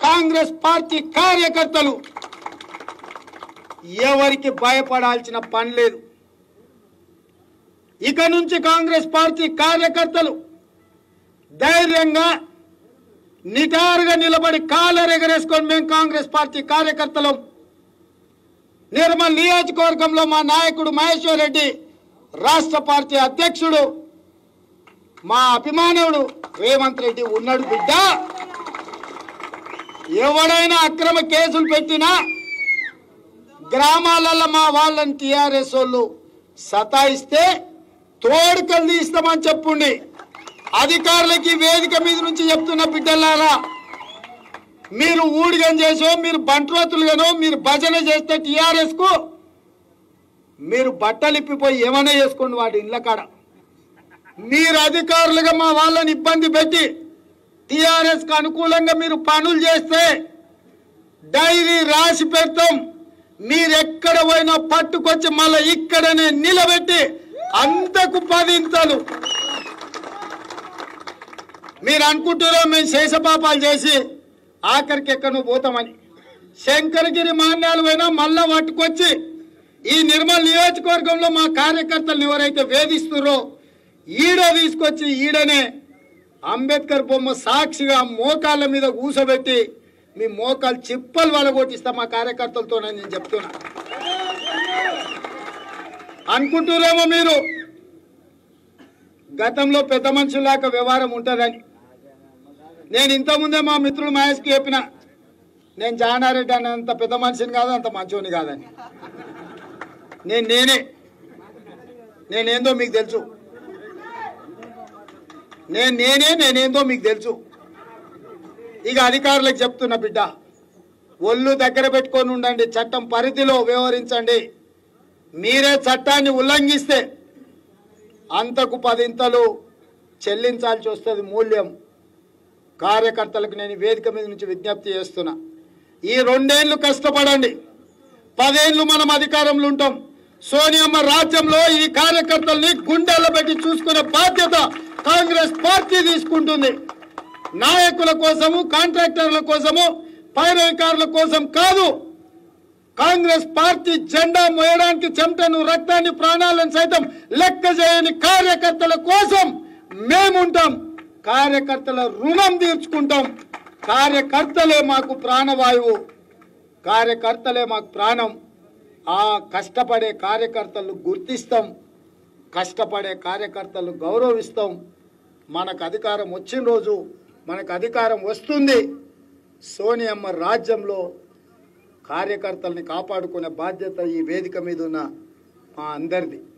Congress party కార్యకర్తలు ఎవరికి భయపడాల్సిన పని లేదు ఇక నుంచి కాంగ్రెస్ పార్టీ కార్యకర్తలు ధైర్యంగా నిటారుగా నిలబడి కాలర్ ఎగరేసుకొని మేము కాంగ్రెస్ పార్టీ కార్యకర్తలం నిర్మల్ నియోజకవర్గంలో మా నాయకుడు మహేశ్వర్ రెడ్డి రాష్ట్ర పార్టీ అధ్యక్షుడు మా అభిమానవుడు రేవంత్ రెడ్డి ఉన్నాడు బిడ్డ ఎవడైనా అక్రమ కేసులు పెట్టినా గ్రామాలలో మా వాళ్ళని టిఆర్ఎస్ వాళ్ళు సతాయిస్తే తోడుకలు తీస్తామని చెప్పుండి అధికారులకి వేదిక మీద నుంచి చెప్తున్న బిడ్డలారా మీరు ఊడిగం చేసో మీరు బంట్రోతులుగానో మీరు భజన చేస్తే టిఆర్ఎస్ కు మీరు బట్టలు ఇప్పిపోయి ఏమైనా చేసుకోండి వాటి ఇళ్ళ కాడ మీరు అధికారులుగా మా వాళ్ళని ఇబ్బంది పెట్టి టిఆర్ఎస్ కు అనుకూలంగా మీరు పనులు చేస్తే డైరీ రాసి పెడతాం మీరు ఎక్కడ పోయినా పట్టుకొచ్చి మళ్ళీ ఇక్కడనే నిలబెట్టి అంతకు పదింతలు మీరు అనుకుంటారో మేము శేషపాపాలు చేసి ఆఖరికి ఎక్కడ పోతామని శంకరగిరి మాన్యాలు పోయినా మళ్ళా పట్టుకొచ్చి ఈ నిర్మల్ నియోజకవర్గంలో మా కార్యకర్తలు ఎవరైతే వేధిస్తున్నారో ఈడ తీసుకొచ్చి ఈడనే అంబేద్కర్ బొమ్మ సాక్షిగా మోకాళ్ళ మీద కూసబెట్టి మీ మోకాలు చిప్పలు వలగొట్టిస్తా మా కార్యకర్తలతో నేను చెప్తున్నా అనుకుంటురేమో మీరు గతంలో పెద్ద మనుషులాగా వ్యవహారం ఉంటుందని నేను ఇంతకుముందే మా మిత్రుడు మహేష్కి చెప్పిన నేను జానారెడ్డి అని అంత పెద్ద మనిషిని కాదు అంత మంచోని కాదని నేను నేనే నేనేందో మీకు తెలుసు నేను నేనే నేనేందో మీకు తెలుసు ఇక అధికారులకు చెప్తున్న బిడ్డ ఒళ్ళు దగ్గర పెట్టుకొని ఉండండి చట్టం పరిధిలో వ్యవహరించండి మీరే చట్టాన్ని ఉల్లంఘిస్తే అంతకు పదింతలు చెల్లించాల్సి వస్తుంది మూల్యం కార్యకర్తలకు నేను ఈ వేదిక మీద నుంచి విజ్ఞప్తి చేస్తున్నా ఈ రెండేళ్లు కష్టపడండి పదేళ్లు మనం అధికారంలో ఉంటాం సోనియమ్మ రాజ్యంలో ఈ కార్యకర్తల్ని గుండెల్లో పెట్టి చూసుకునే బాధ్యత కాంగ్రెస్ పార్టీ తీసుకుంటుంది నాయకుల కోసము కాంట్రాక్టర్ల కోసము పైరవికారుల కోసం కాదు కాంగ్రెస్ పార్టీ జెండా మోయడానికి చెమటను రక్తాన్ని ప్రాణాలను సైతం లెక్క చేయని కార్యకర్తల కోసం మేముంటాం కార్యకర్తల రుణం తీర్చుకుంటాం కార్యకర్తలే మాకు ప్రాణవాయువు కార్యకర్తలే మాకు ప్రాణం ఆ కష్టపడే కార్యకర్తలు గుర్తిస్తాం కష్టపడే కార్యకర్తలు గౌరవిస్తాం మనకు అధికారం వచ్చిన రోజు మనకు అధికారం వస్తుంది సోనియమ్మ రాజ్యంలో కార్యకర్తల్ని కాపాడుకునే బాధ్యత ఈ వేదిక మీద ఉన్న మా అందరిది